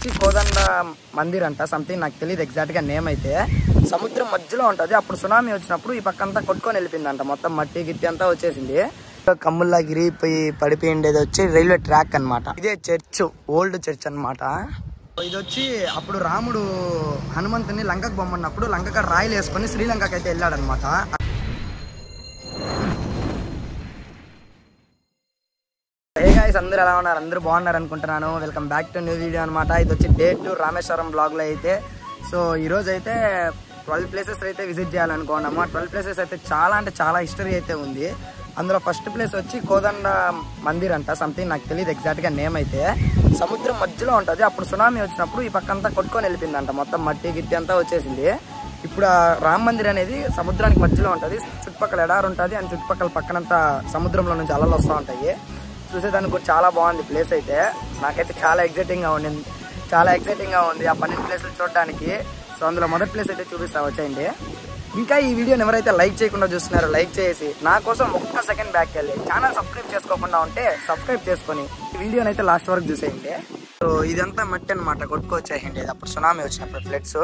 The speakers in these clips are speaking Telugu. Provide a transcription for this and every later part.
వచ్చి కోదండ మందిర్ అంట సంథింగ్ నాకు తెలియదు ఎగ్జాక్ట్గా నేమ్ అయితే సముద్రం మధ్యలో ఉంటుంది అప్పుడు సునామీ వచ్చినప్పుడు ఈ పక్క అంతా కొట్టుకొని వెళ్ళిపోయిందంట మొత్తం మట్టి గిట్టి అంతా వచ్చేసింది కమ్ముల్లా గిరిపోయి పడిపోయిండేది వచ్చి రైల్వే ట్రాక్ అన్నమాట ఇదే చర్చ్ ఓల్డ్ చర్చ్ అన్నమాట ఇది వచ్చి అప్పుడు రాముడు హనుమంతుని లంకకు బొమ్మన్నప్పుడు లంకకు రాయిలు వేసుకొని శ్రీలంకకి అయితే వెళ్ళాడనమాట హే గాయస్ అందరూ ఎలా ఉన్నారు అందరూ బాగున్నారు అనుకుంటున్నాను welcome back to new video అనమాట ఇది వచ్చి డే టు రామేశ్వరం బ్లాగ్లో అయితే సో ఈరోజు అయితే ట్వెల్వ్ ప్లేసెస్ అయితే విజిట్ చేయాలనుకున్నాము ఆ ట్వెల్వ్ ప్లేసెస్ అయితే చాలా అంటే చాలా హిస్టరీ అయితే ఉంది అందులో ఫస్ట్ ప్లేస్ వచ్చి కోదండ మందిర్ అంట సంథింగ్ నాకు తెలియదు ఎగ్జాక్ట్గా నేమ్ అయితే సముద్రం మధ్యలో ఉంటుంది అప్పుడు సునామీ వచ్చినప్పుడు ఈ పక్క అంతా కొట్టుకొని వెళ్ళిపోయిందంట మొత్తం మట్టి గిట్టి అంతా వచ్చేసింది ఇప్పుడు ఆ రామ మందిర్ అనేది సముద్రానికి మధ్యలో ఉంటుంది చుట్టుపక్కల ఎడారు ఉంటుంది అండ్ చుట్టుపక్కల పక్కనంతా సముద్రంలో నుంచి అలలు వస్తూ ఉంటాయి చూసేదానికి కూడా చాలా బాగుంది ప్లేస్ అయితే నాకైతే చాలా ఎగ్జైటింగ్గా ఉండింది చాలా ఎగ్జైటింగ్గా ఉంది ఆ పన్నెండు ప్లేసులు చూడడానికి సో అందులో మొదటి ప్లేస్ అయితే చూపిస్తా వచ్చేయండి ఇంకా ఈ వీడియోని ఎవరైతే లైక్ చేయకుండా చూస్తున్నారో లైక్ చేసి నా కోసం ఒక్క సెకండ్ బ్యాక్ వెళ్ళి ఛానల్ సబ్స్క్రైబ్ చేసుకోకుండా ఉంటే సబ్స్క్రైబ్ చేసుకొని ఈ వీడియోని అయితే లాస్ట్ వరకు చూసేయండి సో ఇదంతా మట్టి అనమాట కొట్టుకొచ్చేయండి ఇది అప్పుడు సునామీ వచ్చినప్పుడు ఫ్లడ్స్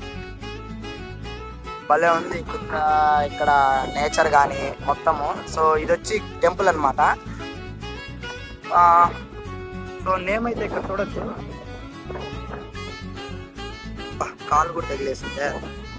భలే ఉంది ఇక్కడ ఇక్కడ నేచర్ కానీ మొత్తము సో ఇది వచ్చి టెంపుల్ అనమాట సో నేమ్ అయితే ఇక్కడ చూడొచ్చు అబ్బా, కాలు కూడా తగిలేసిందే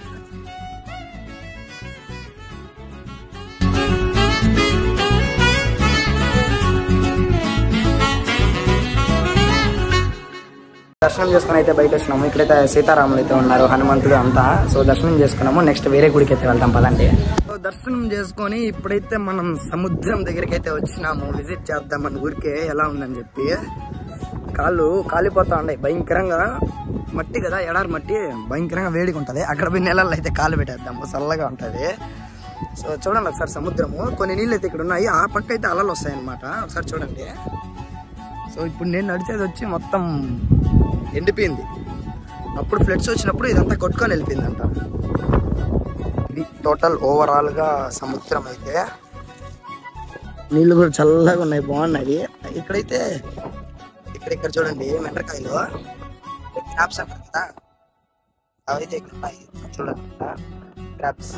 దర్శనం చేసుకుని అయితే బయట వచ్చినాము ఇక్కడైతే సీతారాములు అయితే ఉన్నారు హనుమంతుడు అంతా సో దర్శనం చేసుకున్నాము నెక్స్ట్ వేరే గుడికి అయితే వెళ్తాం పదండి సో దర్శనం చేసుకొని ఇప్పుడైతే మనం సముద్రం దగ్గరికి అయితే వచ్చినాము విజిట్ చేద్దాం మన ఊరికే ఎలా ఉందని చెప్పి కాళ్ళు కాలిపోతా ఉన్నాయి భయంకరంగా మట్టి కదా ఎడారి మట్టి భయంకరంగా వేడిగా ఉంటుంది అక్కడ పోయి నెలల్లో అయితే కాలు పెట్టేద్దాము చల్లగా ఉంటుంది సో చూడండి ఒకసారి సముద్రము కొన్ని నీళ్ళు అయితే ఇక్కడ ఉన్నాయి ఆ పక్క అయితే అలలు వస్తాయి అనమాట ఒకసారి చూడండి సో ఇప్పుడు నేను నడిచేది వచ్చి మొత్తం ఎండిపోయింది అప్పుడు ఫ్లడ్స్ వచ్చినప్పుడు ఇదంతా కొట్టుకొని వెళ్ళిపోయిందంట ఇది టోటల్ ఓవరాల్గా సముద్రం అయితే నీళ్ళు కూడా చల్లగా ఉన్నాయి బాగున్నాయి ఇక్కడైతే ఇక్కడ ఇక్కడ చూడండి మెండకాయలు క్రాప్స్ అంటారు కదా అవైతే ఇక్కడ ఉన్నాయి చూడండి క్రాప్స్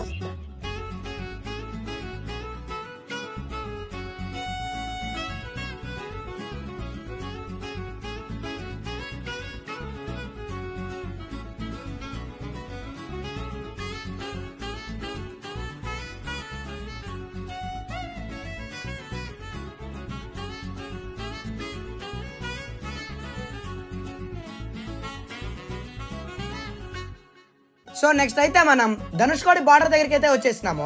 సో నెక్స్ట్ అయితే మనం ధనుష్కోడి బార్డర్ దగ్గరికి అయితే వచ్చేసినాము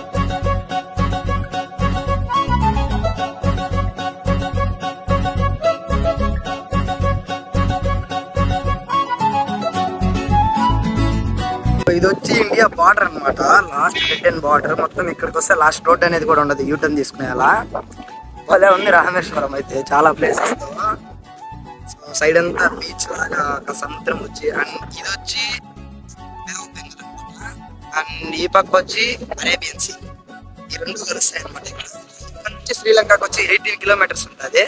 ఇది వచ్చి ఇండియా బార్డర్ అన్నమాట లాస్ట్ బ్రిటన్ బార్డర్ మొత్తం ఇక్కడికి వస్తే లాస్ట్ రోడ్ అనేది కూడా ఉండదు యూటర్న్ తీసుకునేలా భలే ఉంది రామేశ్వరం అయితే చాలా ప్లేసెస్ సైడ్ అంతా బీచ్ లాగా ఒక సముద్రం వచ్చి అండ్ ఇది వచ్చి అండ్ ఈ పక్క వచ్చి అరేబియన్ సీ ఈ రెండు కలుస్తాయి అనమాట ఇక్కడ ఇక్కడ నుంచి శ్రీలంకకి వచ్చి ఎయిటీన్ కిలోమీటర్స్ ఉంటుంది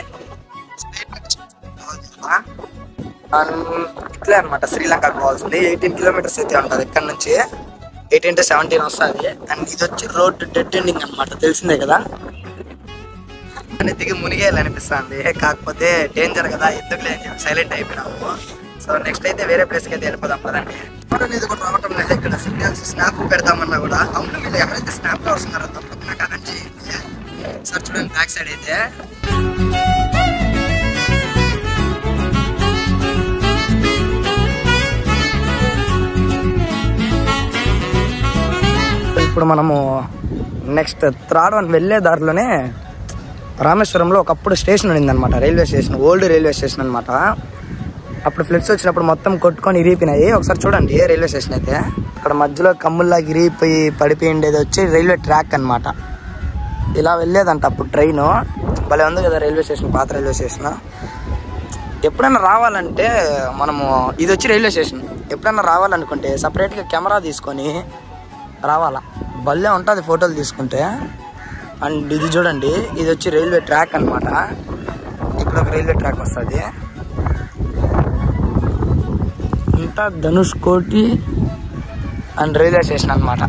అండ్ ఇట్లే అనమాట శ్రీలంకకు పోవాల్సింది ఎయిటీన్ కిలోమీటర్స్ అయితే ఉంటుంది ఇక్కడ నుంచి ఎయిటీన్ టు సెవెంటీన్ వస్తుంది అండ్ ఇది వచ్చి రోడ్ డెడ్ ఎండింగ్ అనమాట తెలిసిందే కదా అని దిగి మునిగేయాలి అనిపిస్తుంది కాకపోతే డేంజర్ కదా ఎందుకులే అని చెప్పి సైలెంట్ అయిపోయినాము సో నెక్స్ట్ అయితే వేరే ప్లేస్కి అయితే వెళ్ళిపోదాం కదండి ఫోటో అనేది కూడా రావటం లేదు ఇక్కడ సిగ్నల్స్ స్నాప్ పెడతామన్నా కూడా అవును మీరు ఎవరైతే స్నాప్ లో వస్తున్నారో తప్పకుండా కనెక్ట్ చేయండి సార్ చూడండి బ్యాక్ సైడ్ అయితే ఇప్పుడు మనము నెక్స్ట్ త్రాడ్ వన్ వెళ్ళే దారిలోనే రామేశ్వరంలో ఒకప్పుడు స్టేషన్ ఉండింది అనమాట railway station old railway station అనమాట అప్పుడు ఫ్లడ్స్ వచ్చినప్పుడు మొత్తం కొట్టుకొని ఇరిగిపోయినాయి ఒకసారి చూడండి రైల్వే స్టేషన్ అయితే అక్కడ మధ్యలో కమ్ముల్లా ఇరిగిపోయి పడిపోయిండేది వచ్చి రైల్వే ట్రాక్ అన్నమాట ఇలా వెళ్ళేదంట అప్పుడు ట్రైన్ భలే ఉంది కదా రైల్వే స్టేషన్ పాత రైల్వే స్టేషన్ ఎప్పుడైనా రావాలంటే మనము ఇది వచ్చి రైల్వే స్టేషన్ ఎప్పుడైనా రావాలనుకుంటే సపరేట్గా కెమెరా తీసుకొని రావాలా భలే ఉంటుంది ఫోటోలు తీసుకుంటే అండ్ ఇది చూడండి ఇది వచ్చి రైల్వే ట్రాక్ అన్నమాట ఇక్కడ ఒక రైల్వే ట్రాక్ వస్తుంది ఇదంతా Dhanushkodi and railway station అనమాట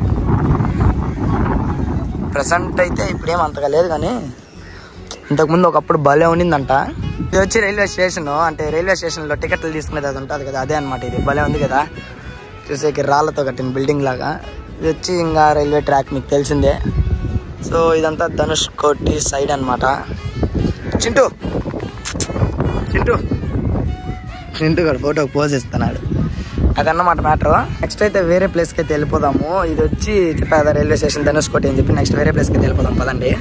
ప్రజెంట్ అయితే ఇప్పుడేం అంతగా లేదు కానీ ఇంతకుముందు ఒకప్పుడు భలే ఉండిందంట ఇది వచ్చి రైల్వే స్టేషన్ అంటే రైల్వే స్టేషన్లో టికెట్లు తీసుకునేది అది ఉంటుంది కదా అదే అనమాట ఇది భలే ఉంది కదా చూసేకి రాళ్ళతో కట్టిన బిల్డింగ్ లాగా ఇది వచ్చి ఇంకా రైల్వే ట్రాక్ మీకు తెలిసిందే సో ఇదంతా ధనుష్ కోటి సైడ్ అన్నమాట చింటూ చింటూ చింటూ కూడా ఫోటోకి పోజ్ ఇస్తున్నాడు అదన్నమాట మ్యాటర్ నెక్స్ట్ అయితే వేరే ప్లేస్కి అయితే వెళ్ళిపోదాము ఇది వచ్చి చెప్పేదా రైల్వే స్టేషన్ ధనుష్ కోటి అని చెప్పి నెక్స్ట్ వేరే ప్లేస్కి అయితే వెళ్ళిపోదాం పదండి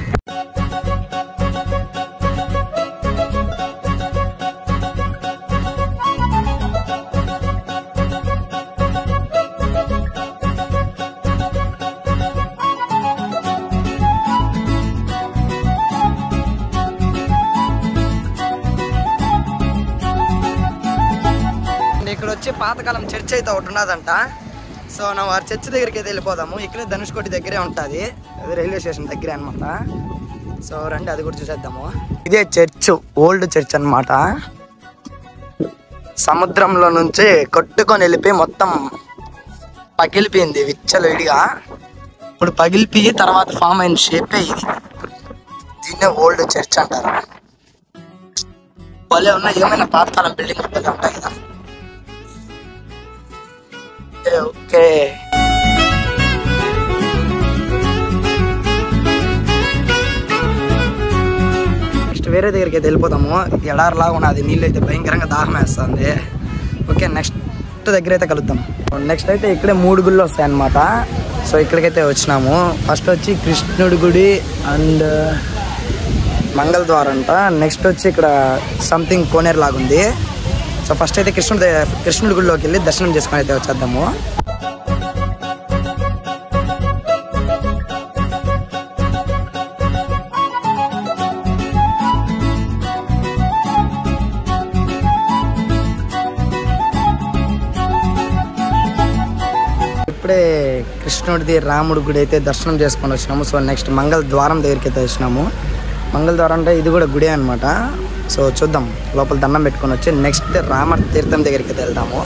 అండ్ ఇక్కడ వచ్చి పాతకాలం చర్చ్ అయితే ఒకటి ఉన్నదంట సో మనం ఆ చర్చ్ దగ్గరికి అయితే వెళ్ళిపోదాము ఇక్కడే ధనుష్కోటి దగ్గరే ఉంటుంది అది రైల్వే స్టేషన్ దగ్గరే అనమాట సో రండి అది కూడా చూసేద్దాము ఇదే చర్చ్ ఓల్డ్ చర్చ్ అన్నమాట సముద్రంలో నుంచి కొట్టుకొని వెళ్ళిపోయి మొత్తం పగిలిపోయింది విచ్చలు విడిగా ఇప్పుడు పగిలిపోయి తర్వాత ఫామ్ అయిన షేపే ఇది దీన్నే ఓల్డ్ చర్చ్ అంటారు భలే ఉన్నాయి ఏమైనా పాతకాలం బిల్డింగ్ భలే ఉంటాయి కదా ఓకే, ఓకే నెక్స్ట్ వేరే దగ్గరికి అయితే వెళ్ళిపోతాము ఎడారిలాగా ఉన్నది నీళ్ళు అయితే భయంకరంగా దాహం వేస్తుంది ఓకే నెక్స్ట్ దగ్గర అయితే కలుద్దాం నెక్స్ట్ అయితే ఇక్కడే మూడు గుళ్ళు వస్తాయి అన్నమాట సో ఇక్కడికైతే వచ్చినాము ఫస్ట్ వచ్చి కృష్ణుడి గుడి అండ్ మంగళ ద్వారం అంట నెక్స్ట్ వచ్చి ఇక్కడ సంథింగ్ కోనేరు లాగా ఉంది సో ఫస్ట్ అయితే కృష్ణుడి ద- కృష్ణుడి గుడిలోకి వెళ్ళి దర్శనం చేసుకొని అయితే వచ్చేద్దాము ఇప్పుడే కృష్ణుడిది రాముడి గుడి అయితే దర్శనం చేసుకొని వచ్చినాము సో నెక్స్ట్ మంగళ ద్వారం దగ్గరికి అయితే వచ్చినాము మంగళ ద్వారం అంటే ఇది కూడా గుడి అనమాట సో చూద్దాం లోపల దండం పెట్టుకొని వచ్చి నెక్స్ట్ రామ తీర్థం దగ్గరికి అయితే వెళ్దాము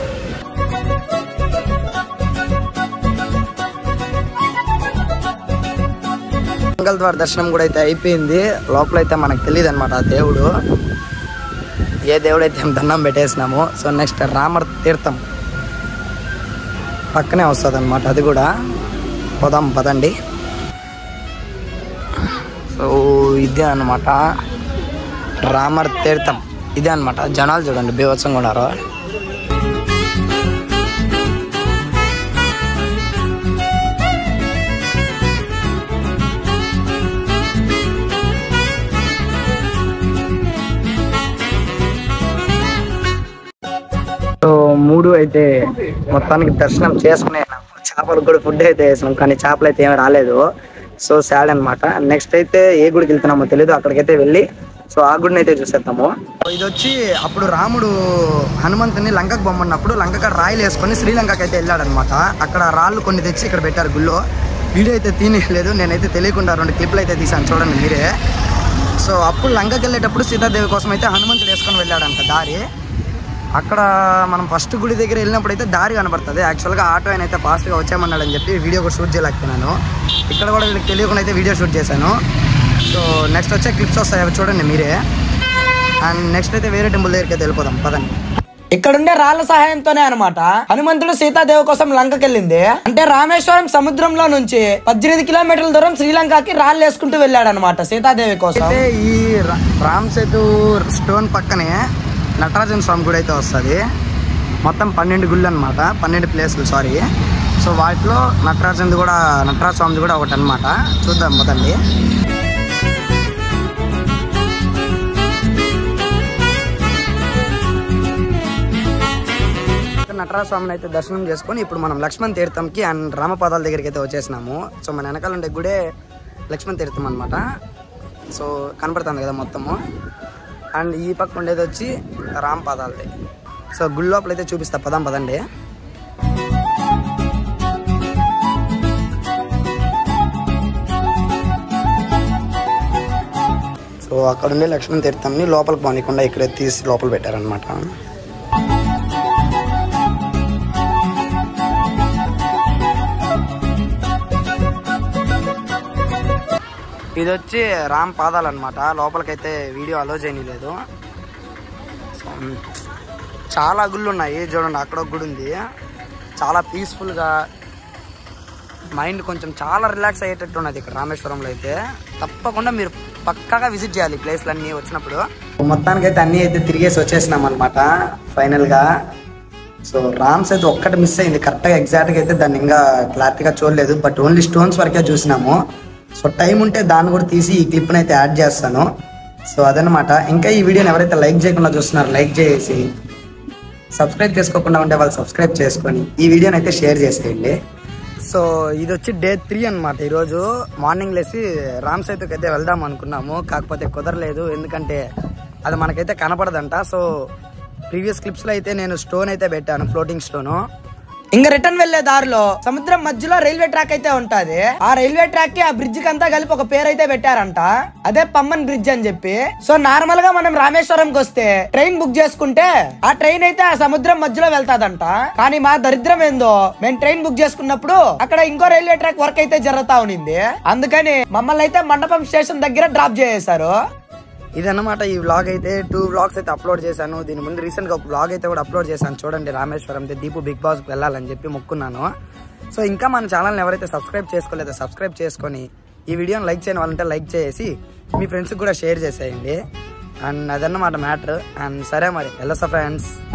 మంగళ ద్వార దర్శనం కూడా అయితే అయిపోయింది లోపల అయితే మనకు తెలియదు అనమాట ఆ దేవుడు ఏ దేవుడైతే మేము దండం పెట్టేసినామో సో నెక్స్ట్ రామ తీర్థం పక్కనే వస్తుంది అనమాట అది కూడా పోదాం పదండి సో ఇదే అనమాట రామర్ తీర్థం ఇదే అనమాట జనాలు చూడండి బీభత్సంగా ఉన్నారు సో మూడు అయితే మొత్తానికి దర్శనం చేసుకునే చేపలకు కూడా ఫుడ్ అయితే వేసినాం కానీ చేపలు అయితే ఏమి రాలేదు సో సాడ్ అన్నమాట నెక్స్ట్ అయితే ఏ గుడికి వెళ్తున్నామో తెలియదు అక్కడికైతే వెళ్ళి సో ఆ గుడిని అయితే చూసేద్దాము ఇది వచ్చి అప్పుడు రాముడు హనుమంతుని లంకకు బొమ్మన్నప్పుడు లంకకు రాయిలు వేసుకొని శ్రీలంకకి అయితే వెళ్ళాడనమాట అక్కడ రాళ్ళు కొన్ని తెచ్చి ఇక్కడ పెట్టారు గుళ్ళో వీడియో అయితే తీయలేదు నేనైతే తెలియకుండా రెండు క్లిప్లు అయితే తీసాను చూడండి మీరే సో అప్పుడు లంకకి వెళ్ళేటప్పుడు సీతాదేవి కోసం అయితే హనుమంతుడు వేసుకొని వెళ్ళాడంట దారి అక్కడ మనం ఫస్ట్ గుడి దగ్గర వెళ్ళినప్పుడు అయితే దారి కనబడుతుంది యాక్చువల్గా ఆటో ఆయన అయితే ఫాస్ట్గా వచ్చామన్నాడని చెప్పి వీడియో కూడా షూట్ చేయలేకపోయినాను ఇక్కడ కూడా వీళ్ళకి తెలియకుండా అయితే వీడియో షూట్ చేశాను సో నెక్స్ట్ వచ్చే క్లిప్స్ వస్తాయి అవి చూడండి మీరే అండ్ నెక్స్ట్ అయితే వేరే టెంపుల్ దగ్గరికి అయితే వెళ్ళిపోదాం పదండి ఇక్కడుండే రాళ్ల సహాయంతోనే అన్నమాట హనుమంతుడు సీతాదేవి కోసం లంకకి వెళ్ళింది అంటే రామేశ్వరం సముద్రంలో నుంచి పద్దెనిమిది కిలోమీటర్ల దూరం శ్రీలంకకి రాళ్ళు వేసుకుంటూ వెళ్ళాడు అనమాట సీతాదేవి కోసం అయితే ఈ రా- రామ్ సేతు స్టోన్ పక్కనే నటరాజన్ స్వామి గుడి అయితే వస్తుంది మొత్తం పన్నెండు గుళ్ళు అనమాట పన్నెండు ప్లేసులు సారీ సో వాటిలో నటరాజన్ది కూడా నటరాజ స్వామిది కూడా ఒకటి అనమాట చూద్దాం పదండి నటరాజ స్వామిని అయితే దర్శనం చేసుకొని ఇప్పుడు మనం లక్ష్మణ్ తీర్థంకి అండ్ రామపాదాల దగ్గరికి అయితే వచ్చేసినాము సో మన వెనకాల ఉండే గుడే లక్ష్మణ్ తీర్థం అనమాట సో కనపడుతుంది కదా మొత్తము అండ్ ఈ పక్క ఉండేది వచ్చి రామ్ పాదాలది సో గుడి లోపల అయితే చూపిస్తా పదాం పదండి సో అక్కడ ఉండే లక్ష్మణ్ తీర్థంని లోపలికి పోనీకుండా ఇక్కడే తీసి లోపల పెట్టారనమాట ఇది వచ్చి రామ్ పాదాలు అనమాట లోపలికైతే వీడియో అలో చేయలేదు సో, చాలా గుళ్ళు ఉన్నాయి చూడండి అక్కడ ఒక గుడి ఉంది చాలా పీస్ఫుల్గా మైండ్ కొంచెం చాలా రిలాక్స్ అయ్యేటట్టు ఉన్నది ఇక్కడ రామేశ్వరంలో అయితే తప్పకుండా మీరు పక్కాగా విజిట్ చేయాలి ఈ ప్లేస్లన్నీ వచ్చినప్పుడు మొత్తానికి అయితే అన్నీ అయితే తిరిగేసి వచ్చేసినాం అనమాట ఫైనల్గా సో రామ్స్ అయితే ఒక్కటి మిస్ అయింది కరెక్ట్గా ఎగ్జాక్ట్గా అయితే దాన్ని ఇంకా క్లారిటీగా చూడలేదు బట్ ఓన్లీ స్టోన్స్ వరకే చూసినాము సో టైం ఉంటే దాన్ని కూడా తీసి ఈ క్లిప్ని అయితే యాడ్ చేస్తాను సో అదనమాట ఇంకా ఈ వీడియోని ఎవరైతే లైక్ చేయకుండా చూస్తున్నారో లైక్ చేసి సబ్స్క్రైబ్ చేసుకోకుండా ఉంటే వాళ్ళు సబ్స్క్రైబ్ చేసుకొని ఈ వీడియోని అయితే షేర్ చేసేయండి సో ఇది వచ్చి డే త్రీ అనమాట ఈరోజు మార్నింగ్ లేసి రామ్ సేతుకి అయితే వెళ్దాం అనుకున్నాము కాకపోతే కుదరలేదు ఎందుకంటే అది మనకైతే కనపడదంట సో ప్రీవియస్ క్లిప్స్లో అయితే నేను స్టోన్ అయితే పెట్టాను ఫ్లోటింగ్ స్టోను ఇంకా రిటర్న్ వెళ్లే దారిలో సముద్రం మధ్యలో రైల్వే ట్రాక్ అయితే ఉంటది ఆ రైల్వే ట్రాక్ కి ఆ బ్రిడ్జ్ కి అంతా కలిపి ఒక పేరు అయితే పెట్టారంట అదే పమ్మన్ బ్రిడ్జ్ అని చెప్పి సో నార్మల్ గా మనం రామేశ్వరంకి వస్తే ట్రైన్ బుక్ చేసుకుంటే ఆ ట్రైన్ అయితే ఆ సముద్రం మధ్యలో వెళ్తాదంట కానీ మా దరిద్రం ఏందో మేము ట్రైన్ బుక్ చేసుకున్నప్పుడు అక్కడ ఇంకో రైల్వే ట్రాక్ వర్క్ అయితే జరుగుతా ఉన్నింది అందుకని మమ్మల్ని అయితే మండపం స్టేషన్ దగ్గర డ్రాప్ చేసేసారు ఇదన్నమాట ఈ వ్లాగ్ అయితే టూ వ్లాగ్స్ అయితే అప్లోడ్ చేశాను దీని ముందు రీసెంట్ గా ఒక వ్లాగ్ అయితే కూడా అప్లోడ్ చేశాను చూడండి రామేశ్వరం తే దీపు బిగ్ బాస్ వెళ్ళాలని చెప్పి మొక్కున్నాను సో ఇంకా మన ఛానల్ని ఎవరైతే సబ్స్క్రైబ్ చేసుకోలేదో సబ్స్క్రైబ్ చేసుకొని ఈ వీడియోని లైక్ చేయని వాళ్ళంటే లైక్ చేసి మీ ఫ్రెండ్స్కి కూడా షేర్ చేసేయండి అండ్ అదన్నమాట మ్యాటర్ అండ్ సరే మరి వెళ్ళొస్తా ఫ్రెండ్స్